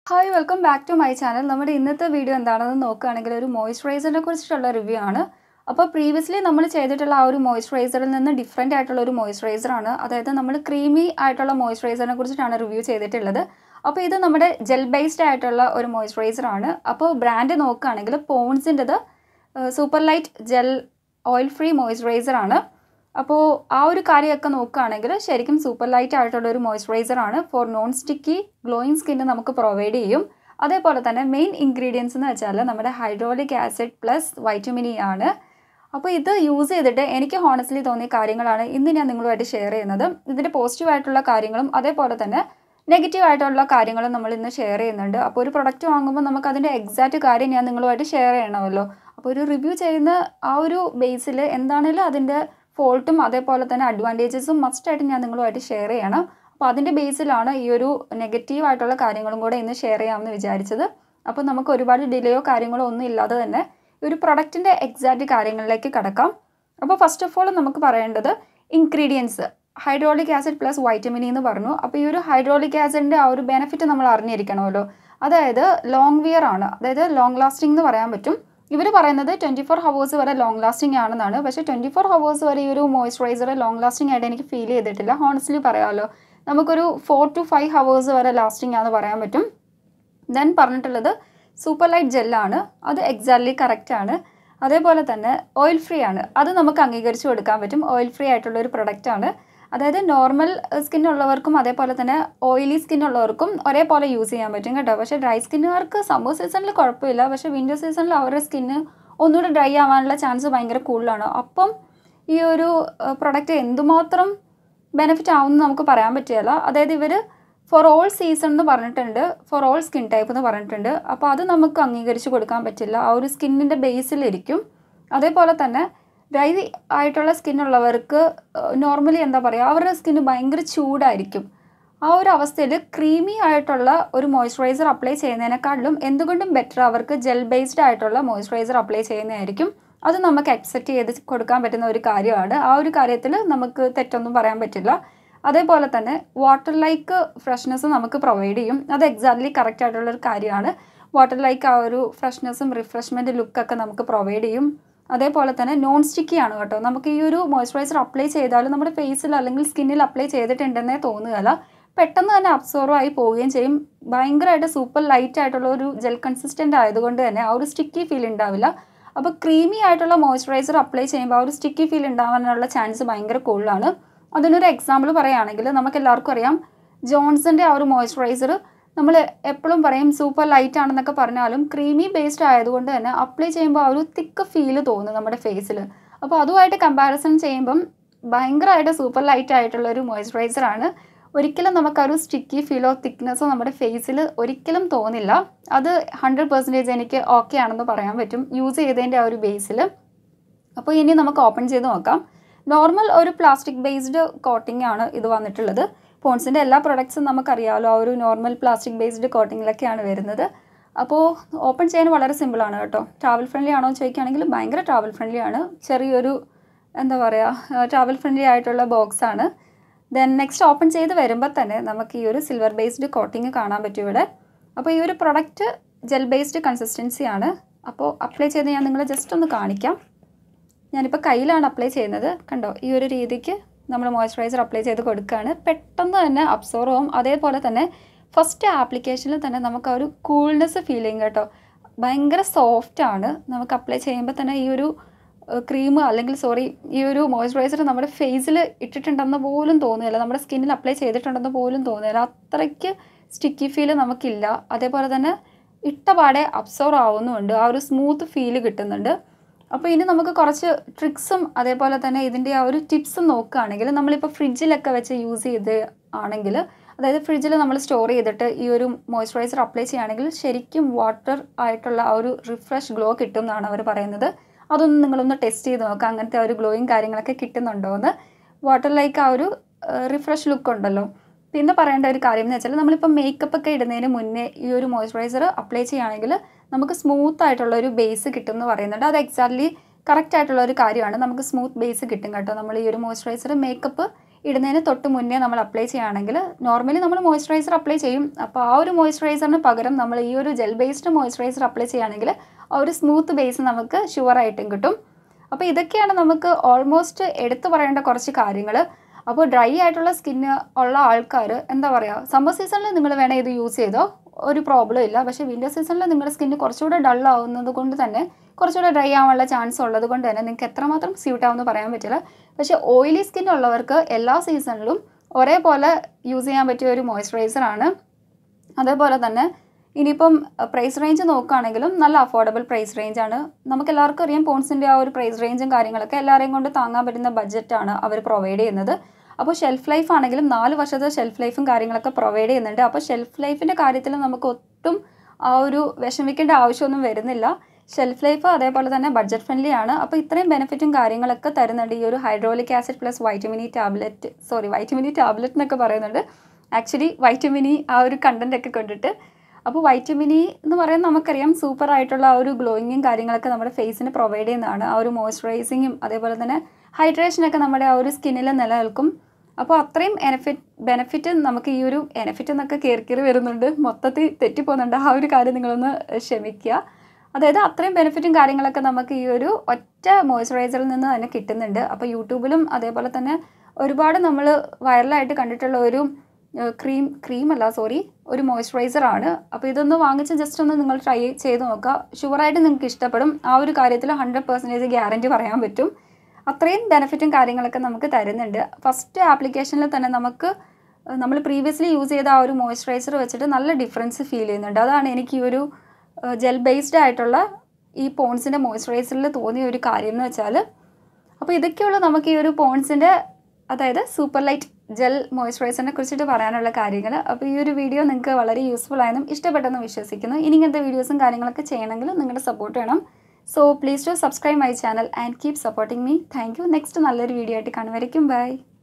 hi welcome back to my channel നമ്മുടെ ഇന്നത്തെ video എന്താണെന്ന് നോക്കുകയാണെങ്കിൽ ഒരു മോയ്സ്ചറൈസറിനെ കുറിച്ചിട്ടുള്ള റിവ്യൂ ആണ് അപ്പോൾ പ്രീവിയസ്ലി നമ്മൾ ചെയ്തിട്ടുള്ള ആ ഒരു മോയ്സ്ചറൈസറിൽ നിന്ന് ഡിഫറെൻ്റ് ആയിട്ടുള്ള ഒരു moisturizer ആണ് അതായത് നമ്മൾ ക്രീമി ആയിട്ടുള്ള മോയ്സ്ചറൈസറിനെ കുറിച്ചിട്ടാണ് റിവ്യൂ ചെയ്തിട്ടുള്ളത് അപ്പോൾ ഇത് നമ്മുടെ ജെൽ ബേസ്ഡ് ആയിട്ടുള്ള ഒരു moisturizer ആണ് അപ്പോൾ ബ്രാൻഡ് നോക്കുകയാണെങ്കിൽ പോൺസിൻ്റെത് super light gel oil free moisturiser ആണ് അപ്പോൾ ആ ഒരു കാര്യമൊക്കെ നോക്കുകയാണെങ്കിൽ ശരിക്കും സൂപ്പർ ലൈറ്റ് ആയിട്ടുള്ള ഒരു മോയ്സ്ചറൈസർ ആണ് for non sticky glowing skin നമുക്ക് പ്രൊവൈഡ് ചെയ്യും അതേപോലെ തന്നെ മെയിൻ ഇൻഗ്രീഡിയൻസ് എന്ന് വെച്ചാൽ നമ്മുടെ hydraulic acid plus vitamin E ആണ് അപ്പോൾ ഇത് യൂസ് ചെയ്തിട്ട് എനിക്ക് ഹോണസ്റ്റ്ലി തോന്നിയ കാര്യങ്ങളാണ് ഇന്ന് ഞാൻ നിങ്ങളുമായിട്ട് ഷെയർ ചെയ്യുന്നത് ഇതിൻ്റെ പോസിറ്റീവ് ആയിട്ടുള്ള കാര്യങ്ങളും അതേപോലെ തന്നെ നെഗറ്റീവ് ആയിട്ടുള്ള കാര്യങ്ങളും നമ്മൾ ഇന്ന് ഷെയർ ചെയ്യുന്നുണ്ട് അപ്പോൾ ഒരു പ്രൊഡക്റ്റ് വാങ്ങുമ്പോൾ നമുക്ക് അതിൻ്റെ എക്സാക്റ്റ് കാര്യം ഞാൻ നിങ്ങളുമായിട്ട് ഷെയർ ചെയ്യണമല്ലോ അപ്പോൾ ഒരു റിവ്യൂ ചെയ്യുന്ന ആ ഒരു ബേസിൽ എന്താണേലും അതിൻ്റെ ഫോൾട്ടും അതേപോലെ തന്നെ അഡ്വാൻറ്റേജസും മസ്റ്റായിട്ട് ഞാൻ നിങ്ങളുമായിട്ട് ഷെയർ ചെയ്യണം അപ്പോൾ അതിൻ്റെ ബേസിലാണ് ഈ ഒരു നെഗറ്റീവ് ആയിട്ടുള്ള കാര്യങ്ങളും കൂടെ ഇന്ന് ഷെയർ ചെയ്യാമെന്ന് വിചാരിച്ചത് അപ്പോൾ നമുക്ക് ഒരുപാട് ഡിലേയോ കാര്യങ്ങളോ ഒന്നും ഇല്ലാതെ തന്നെ ഈ ഒരു പ്രൊഡക്റ്റിൻ്റെ എക്സാക്റ്റ് കാര്യങ്ങളിലേക്ക് കടക്കാം അപ്പോൾ ഫസ്റ്റ് ഓഫ് ഓൾ നമുക്ക് പറയേണ്ടത് ingredients hydraulic acid plus vitamin എന്ന് പറഞ്ഞു അപ്പോൾ ഈ ഒരു ഹൈഡ്രോളിക് ആസിഡിൻ്റെ ആ ഒരു ബെനിഫിറ്റ് നമ്മൾ അറിഞ്ഞിരിക്കണമല്ലോ അതായത് ലോങ് വിയർ ആണ് അതായത് ലോങ് ലാസ്റ്റിംഗ് എന്ന് പറയാൻ പറ്റും ഇവർ പറയുന്നത് ട്വൻറ്റി ഫോർ ഹവേഴ്സ് വരെ ലോങ് ലാസ്റ്റിംഗ് ആണെന്നാണ് പക്ഷേ ട്വൻറ്റി ഫോർ ഹവേഴ്സ് വരെ ഈ ഒരു മോയ്സ്ചറൈസർ ലോങ് ലാസ്റ്റിംഗ് ആയിട്ട് എനിക്ക് ഫീൽ ചെയ്തിട്ടില്ല ഹോണസ്റ്റ്ലി പറയാമല്ലോ നമുക്കൊരു ഫോർ ടു ഫൈവ് ഹവേഴ്സ് വരെ ലാസ്റ്റിംഗ് ആണെന്ന് പറയാൻ പറ്റും ദെൻ പറഞ്ഞിട്ടുള്ളത് സൂപ്പർ ലൈറ്റ് ജെല്ലാണ് അത് എക്സാക്ട്ലി കറക്റ്റ് ആണ് അതേപോലെ തന്നെ ഓയിൽ ഫ്രീ ആണ് അത് നമുക്ക് അംഗീകരിച്ച് കൊടുക്കാൻ പറ്റും ഓയിൽ ഫ്രീ ആയിട്ടുള്ള ഒരു പ്രൊഡക്റ്റ് ആണ് അതായത് നോർമൽ സ്കിൻ ഉള്ളവർക്കും അതേപോലെ തന്നെ ഓയിലി സ്കിൻ ഉള്ളവർക്കും ഒരേപോലെ യൂസ് ചെയ്യാൻ പറ്റും കേട്ടോ പക്ഷേ ഡ്രൈ സ്കിന്നുകാർക്ക് സമ്മർ സീസണിൽ കുഴപ്പമില്ല പക്ഷേ വിൻ്റർ സീസണിൽ അവരുടെ സ്കിന്ന് ഒന്നുകൂടെ ഡ്രൈ ആവാനുള്ള ചാൻസ് ഭയങ്കര കൂടുതലാണ് അപ്പം ഈ ഒരു പ്രൊഡക്റ്റ് എന്തുമാത്രം ബെനിഫിറ്റ് ആവുമെന്ന് നമുക്ക് പറയാൻ പറ്റില്ല അതായത് ഇവർ ഫോർ ഓൾ സീസൺ എന്ന് പറഞ്ഞിട്ടുണ്ട് ഫോർ ഓൾ സ്കിൻ ടൈപ്പ് എന്ന് പറഞ്ഞിട്ടുണ്ട് അപ്പോൾ അത് നമുക്ക് അംഗീകരിച്ച് കൊടുക്കാൻ പറ്റില്ല ആ ഒരു സ്കിന്നിൻ്റെ ബേസിലിരിക്കും അതേപോലെ തന്നെ ഡ്രൈ ആയിട്ടുള്ള സ്കിൻ ഉള്ളവർക്ക് നോർമലി എന്താ പറയുക അവരുടെ സ്കിന്ന് ഭയങ്കര ചൂടായിരിക്കും ആ ഒരു അവസ്ഥയിൽ ക്രീമി ആയിട്ടുള്ള ഒരു മോയ്സ്ചറൈസർ അപ്ലൈ ചെയ്യുന്നതിനെക്കാട്ടിലും എന്തുകൊണ്ടും ബെറ്റർ അവർക്ക് ജെൽ ബേസ്ഡ് ആയിട്ടുള്ള മോയ്സ്ചറൈസർ അപ്ലൈ ചെയ്യുന്നതായിരിക്കും അത് നമുക്ക് അക്സെപ്റ്റ് ചെയ്ത് കൊടുക്കാൻ പറ്റുന്ന ഒരു കാര്യമാണ് ആ ഒരു കാര്യത്തിൽ നമുക്ക് തെറ്റൊന്നും പറയാൻ പറ്റില്ല അതേപോലെ തന്നെ വാട്ടർ ലൈക്ക് ഫ്രഷ്നെസ് നമുക്ക് പ്രൊവൈഡ് ചെയ്യും അത് എക്സാക്ട്ലി കറക്റ്റ് ആയിട്ടുള്ള ഒരു കാര്യമാണ് വാട്ടർ ലൈക്ക് ആ ഒരു ഫ്രഷ്നെസ്സും റിഫ്രഷ്മെൻറ്റ് ലുക്കൊക്കെ നമുക്ക് പ്രൊവൈഡ് ചെയ്യും അതേപോലെ തന്നെ നോൺ സ്റ്റിക്കി ആണ് കേട്ടോ നമുക്ക് ഈ ഒരു മോയ്സ്ചറൈസർ അപ്ലൈ ചെയ്താലും നമ്മുടെ ഫേസിൽ അല്ലെങ്കിൽ സ്കിന്നിൽ അപ്ലൈ ചെയ്തിട്ടുണ്ടെന്നേ തോന്നുകയല്ല പെട്ടെന്ന് തന്നെ അബ്സോർവ് ആയി പോവുകയും ചെയ്യും ഭയങ്കരമായിട്ട് സൂപ്പർ ലൈറ്റ് ആയിട്ടുള്ള ഒരു ജെൽ കൺസിസ്റ്റൻ്റ് ആയതുകൊണ്ട് തന്നെ ആ ഒരു സ്റ്റിക്കി ഫീൽ ഉണ്ടാവില്ല അപ്പോൾ ക്രീമി ആയിട്ടുള്ള മോയ്സ്ചറൈസർ അപ്ലൈ ചെയ്യുമ്പോൾ ആ ഒരു സ്റ്റിക്കി ഫീൽ ഉണ്ടാവാനുള്ള ചാൻസ് ഭയങ്കര കൂടുതലാണ് അതിനൊരു എക്സാമ്പിൾ പറയുകയാണെങ്കിൽ നമുക്ക് എല്ലാവർക്കും അറിയാം ജോൺസൻ്റെ ആ ഒരു മോയ്സ്ചറൈസർ നമ്മൾ എപ്പോഴും പറയും സൂപ്പർ ലൈറ്റ് ആണെന്നൊക്കെ പറഞ്ഞാലും ക്രീമി ബേസ്ഡ് ആയതുകൊണ്ട് തന്നെ അപ്ലൈ ചെയ്യുമ്പോൾ ആ ഒരു തിക്ക് ഫീൽ തോന്നും നമ്മുടെ ഫേസിൽ അപ്പോൾ അതുമായിട്ട് കമ്പാരിസൺ ചെയ്യുമ്പം ഭയങ്കരമായിട്ട് സൂപ്പർ ലൈറ്റ് ആയിട്ടുള്ള ഒരു മോയ്സ്ചറൈസർ ആണ് ഒരിക്കലും നമുക്ക് ആ ഒരു സ്റ്റിക്കി ഫീലോ തിക്നെസ്സോ നമ്മുടെ ഫേസിൽ ഒരിക്കലും തോന്നില്ല അത് ഹൺഡ്രഡ് പെർസെൻറ്റേജ് എനിക്ക് ഓക്കെ ആണെന്ന് പറയാൻ പറ്റും യൂസ് ചെയ്തതിൻ്റെ ആ ഒരു ബേസിൽ അപ്പോൾ ഇനി നമുക്ക് ഓപ്പൺ ചെയ്ത് നോക്കാം നോർമൽ ഒരു പ്ലാസ്റ്റിക് ബേസ്ഡ് കോട്ടിംഗ് ആണ് ഇത് വന്നിട്ടുള്ളത് പോൺസിൻ്റെ എല്ലാ പ്രൊഡക്ട്സും നമുക്കറിയാമല്ലോ ആ ഒരു നോർമൽ പ്ലാസ്റ്റിക് ബേസ്ഡ് കോട്ടിങ്ങിലൊക്കെയാണ് വരുന്നത് അപ്പോൾ ഓപ്പൺ ചെയ്യാൻ വളരെ സിമ്പിളാണ് കേട്ടോ ട്രാവൽ ഫ്രണ്ട്ലി ആണോ എന്ന് ചോദിക്കുകയാണെങ്കിൽ ഭയങ്കര ട്രാവൽ ഫ്രണ്ട്ലി ആണ് ചെറിയൊരു എന്താ പറയുക ട്രാവൽ ഫ്രണ്ട്ലി ആയിട്ടുള്ള ബോക്സ് ആണ് ദെൻ നെക്സ്റ്റ് ഓപ്പൺ ചെയ്ത് വരുമ്പോൾ തന്നെ നമുക്ക് ഈ ഒരു സിൽവർ ബേസ്ഡ് കോട്ടിങ് കാണാൻ പറ്റും ഇവിടെ അപ്പോൾ ഈ ഒരു പ്രൊഡക്റ്റ് ജെൽ ബേസ്ഡ് കൺസിസ്റ്റൻസി ആണ് അപ്പോൾ അപ്ലൈ ചെയ്ത് ഞാൻ നിങ്ങളെ ജസ്റ്റ് ഒന്ന് കാണിക്കാം ഞാനിപ്പോൾ കയ്യിലാണ് അപ്ലൈ ചെയ്യുന്നത് കണ്ടോ ഈ ഒരു രീതിക്ക് നമ്മൾ മോയ്സ്ചറൈസർ അപ്ലൈ ചെയ്ത് കൊടുക്കുകയാണ് പെട്ടെന്ന് തന്നെ അബ്സോർവ് ആവും അതേപോലെ തന്നെ ഫസ്റ്റ് ആപ്ലിക്കേഷനിൽ തന്നെ നമുക്ക് ആ ഒരു കൂൾനെസ് ഫീൽ ചെയ്യും കേട്ടോ ഭയങ്കര സോഫ്റ്റ് ആണ് നമുക്ക് അപ്ലൈ ചെയ്യുമ്പോൾ തന്നെ ഈ ഒരു ക്രീം അല്ലെങ്കിൽ സോറി ഈ ഒരു മോയ്സ്ചറൈസർ നമ്മുടെ ഫേസിൽ ഇട്ടിട്ടുണ്ടെന്ന് പോലും തോന്നുകയില്ല നമ്മുടെ സ്കിന്നിൽ അപ്ലൈ ചെയ്തിട്ടുണ്ടെന്ന് പോലും തോന്നുകയില്ല അത്രയ്ക്ക് സ്റ്റിക്കി ഫീൽ നമുക്കില്ല അതേപോലെ തന്നെ ഇട്ടപാടെ അബ്സോർവ് ആവുന്നുമുണ്ട് ആ ഒരു സ്മൂത്ത് ഫീൽ കിട്ടുന്നുണ്ട് അപ്പോൾ ഇനി നമുക്ക് കുറച്ച് ട്രിക്സും അതേപോലെ തന്നെ ഇതിൻ്റെ ആ ഒരു ടിപ്സും നോക്കുകയാണെങ്കിൽ നമ്മളിപ്പോൾ ഫ്രിഡ്ജിലൊക്കെ വെച്ച് യൂസ് ചെയ്ത് ആണെങ്കിൽ അതായത് ഫ്രിഡ്ജിൽ നമ്മൾ സ്റ്റോർ ചെയ്തിട്ട് ഈ ഒരു മോയ്സ്ചറൈസർ അപ്ലൈ ചെയ്യുകയാണെങ്കിൽ ശരിക്കും വാട്ടർ ആയിട്ടുള്ള ആ ഒരു റിഫ്രഷ് ഗ്ലോ കിട്ടും എന്നാണ് അവർ പറയുന്നത് അതൊന്ന് നിങ്ങളൊന്ന് ടെസ്റ്റ് ചെയ്ത് നോക്കുക അങ്ങനത്തെ ഒരു ഗ്ലോയിങ് കാര്യങ്ങളൊക്കെ കിട്ടുന്നുണ്ടോ എന്ന് വാട്ടർ ലൈക്ക് ആ ഒരു റിഫ്രഷ് ലുക്ക് ഉണ്ടല്ലോ പിന്നെ പറയേണ്ട ഒരു കാര്യം എന്ന് വെച്ചാൽ നമ്മളിപ്പോൾ മേക്കപ്പ് ഒക്കെ ഇടുന്നതിന് മുന്നേ ഈ ഒരു മോയ്സ്ചറൈസർ അപ്ലൈ ചെയ്യുകയാണെങ്കിൽ നമുക്ക് സ്മൂത്ത് ആയിട്ടുള്ള ഒരു ബേസ് കിട്ടും എന്ന് പറയുന്നുണ്ട് അത് എക്സാക്ട്ലി കറക്റ്റ് ആയിട്ടുള്ള ഒരു കാര്യമാണ് നമുക്ക് സ്മൂത്ത് ബേസ് കിട്ടും കേട്ടോ നമ്മൾ ഈ ഒരു മോയ്സ്ചറൈസർ മേക്കപ്പ് ഇടുന്നതിന് തൊട്ട് മുന്നേ നമ്മൾ അപ്ലൈ ചെയ്യുകയാണെങ്കിൽ നോർമലി നമ്മൾ മോയ്സ്ചറൈസർ അപ്ലൈ ചെയ്യും അപ്പോൾ ആ ഒരു മോയ്സ്ചറൈസറിന് പകരം നമ്മൾ ഈ ഒരു ജെൽ ബേസ്ഡ് മോയ്സ്ചറൈസർ അപ്ലൈ ചെയ്യുകയാണെങ്കിൽ ആ ഒരു സ്മൂത്ത് ബേസ് നമുക്ക് ഷുവറായിട്ടും കിട്ടും അപ്പോൾ ഇതൊക്കെയാണ് നമുക്ക് ഓൾമോസ്റ്റ് എടുത്തു പറയേണ്ട കുറച്ച് കാര്യങ്ങൾ അപ്പോൾ ഡ്രൈ ആയിട്ടുള്ള സ്കിന്ന് ഉള്ള ആൾക്കാർ എന്താ പറയുക സമ്മർ സീസണിൽ നിങ്ങൾ വേണേൽ ഇത് യൂസ് ചെയ്തോ ഒരു പ്രോബ്ലം ഇല്ല പക്ഷേ വിൻ്റർ സീസണിൽ നിങ്ങളുടെ സ്കിന്ന് കുറച്ചുകൂടെ ഡൾ ആവുന്നത് കൊണ്ട് തന്നെ കുറച്ചുകൂടെ ഡ്രൈ ആവാനുള്ള ചാൻസ് ഉള്ളത് കൊണ്ട് തന്നെ നിങ്ങൾക്ക് എത്രമാത്രം സ്യൂട്ട് ആവുമെന്ന് പറയാൻ പറ്റില്ല പക്ഷേ ഓയിലി സ്കിൻ ഉള്ളവർക്ക് എല്ലാ സീസണിലും ഒരേപോലെ യൂസ് ചെയ്യാൻ പറ്റിയ ഒരു മോയ്സ്ചറൈസറാണ് അതേപോലെ തന്നെ ഇനിയിപ്പം പ്രൈസ് റേഞ്ച് നോക്കുകയാണെങ്കിലും നല്ല അഫോർഡബിൾ പ്രൈസ് റേഞ്ചാണ് നമുക്ക് എല്ലാവർക്കും അറിയാം പോൺസിൻ്റെ ആ ഒരു പ്രൈസ് റേഞ്ചും കാര്യങ്ങളൊക്കെ എല്ലാവരെയും കൊണ്ട് താങ്ങാൻ പറ്റുന്ന ബഡ്ജറ്റാണ് അവർ പ്രൊവൈഡ് ചെയ്യുന്നത് അപ്പോൾ ഷെൽഫ് ലൈഫ് ആണെങ്കിലും നാല് വർഷത്തെ ഷെൽഫ് ലൈഫും കാര്യങ്ങളൊക്കെ പ്രൊവൈഡ് ചെയ്യുന്നുണ്ട് അപ്പോൾ ഷെൽഫ് ലൈഫിൻ്റെ കാര്യത്തിൽ നമുക്ക് ഒട്ടും ആ ഒരു വിഷമിക്കേണ്ട ആവശ്യമൊന്നും വരുന്നില്ല ഷെൽഫ് ലൈഫ് അതേപോലെ തന്നെ ബഡ്ജറ്റ് ഫ്രണ്ട്ലി ആണ് അപ്പോൾ ഇത്രയും ബെനിഫിറ്റും കാര്യങ്ങളൊക്കെ തരുന്നുണ്ട് ഈ ഒരു hydraulic acid plus vitamin E tablet sorry vitamin E tablet എന്നൊക്കെ പറയുന്നുണ്ട് ആക്ച്വലി വൈറ്റമിനി ആ ഒരു കണ്ടൻ്റ് ഒക്കെ കൊണ്ടിട്ട് അപ്പോൾ വൈറ്റമിനി എന്ന് പറയുന്നത് നമുക്കറിയാം സൂപ്പർ ആയിട്ടുള്ള ആ ഒരു ഗ്ലോയിങ്ങും കാര്യങ്ങളൊക്കെ നമ്മുടെ ഫേസിന് പ്രൊവൈഡ് ചെയ്യുന്നതാണ് ആ ഒരു മോയ്സ്ചറൈസിങ്ങും അതേപോലെ തന്നെ ഹൈഡ്രേഷനൊക്കെ നമ്മുടെ ആ ഒരു സ്കിന്നിൽ നിലനിൽക്കും അപ്പോൾ അത്രയും ബെനഫിറ്റ് ബെനഫിറ്റ് നമുക്ക് ഈ ഒരു ബെനഫിറ്റ് എന്നൊക്കെ കയറി കയറി വരുന്നുണ്ട് മൊത്തത്തിൽ തെറ്റിപ്പോകുന്നുണ്ട് ആ ഒരു കാര്യം നിങ്ങളൊന്ന് ക്ഷമിക്കുക അതായത് അത്രയും ബെനിഫിറ്റും കാര്യങ്ങളൊക്കെ നമുക്ക് ഈ ഒരു ഒറ്റ മോയ്സ്ചറൈസറിൽ നിന്ന് തന്നെ കിട്ടുന്നുണ്ട് അപ്പോൾ യൂട്യൂബിലും അതേപോലെ തന്നെ ഒരുപാട് നമ്മൾ വൈറലായിട്ട് കണ്ടിട്ടുള്ള ഒരു ക്രീം ക്രീം അല്ല സോറി ഒരു മോയ്സ്ചറൈസർ ആണ് അപ്പോൾ ഇതൊന്ന് വാങ്ങിച്ച് ജസ്റ്റ് ഒന്ന് നിങ്ങൾ ട്രൈ ചെയ്ത് നോക്കുക ഷുവറായിട്ട് നിങ്ങൾക്ക് ഇഷ്ടപ്പെടും ആ ഒരു കാര്യത്തിൽ ഹൺഡ്രഡ് പെർസെൻറ്റേജ് ഗ്യാരൻറ്റി പറയാൻ പറ്റും അത്രയും ബെനിഫിറ്റും കാര്യങ്ങളൊക്കെ നമുക്ക് തരുന്നുണ്ട് ഫസ്റ്റ് ആപ്ലിക്കേഷനിൽ തന്നെ നമുക്ക് നമ്മൾ പ്രീവിയസ്ലി യൂസ് ചെയ്ത ആ ഒരു മോയ്സ്ചറൈസർ വെച്ചിട്ട് നല്ല ഡിഫറൻസ് ഫീൽ ചെയ്യുന്നുണ്ട് അതാണ് എനിക്ക് ഈ ഒരു ജെൽ ബേസ്ഡ് ആയിട്ടുള്ള ഈ പോൺസിൻ്റെ മോയ്സ്ചറൈസറിൽ തോന്നിയ ഒരു കാര്യം എന്ന് വെച്ചാൽ അപ്പോൾ ഇതൊക്കെയുള്ളൂ നമുക്ക് ഈ ഒരു പോൺസിൻ്റെ അതായത് സൂപ്പർ ലൈറ്റ് ജെൽ മോയ്സ്ചറൈസറിനെ കുറിച്ചിട്ട് പറയാനുള്ള കാര്യങ്ങൾ അപ്പോൾ ഈ ഒരു വീഡിയോ നിങ്ങൾക്ക് വളരെ യൂസ്ഫുൾ ആയെന്നും ഇഷ്ടപ്പെട്ടെന്ന് വിശ്വസിക്കുന്നു ഇനി ഇങ്ങനത്തെ വീഡിയോസും കാര്യങ്ങളൊക്കെ ചെയ്യണമെങ്കിൽ നിങ്ങളുടെ സപ്പോർട്ട് വേണം so please to subscribe my channel and keep supporting me thank you next നല്ലൊരു വീഡിയോ ആയിട്ട് കാണുമായിരിക്കും ബൈ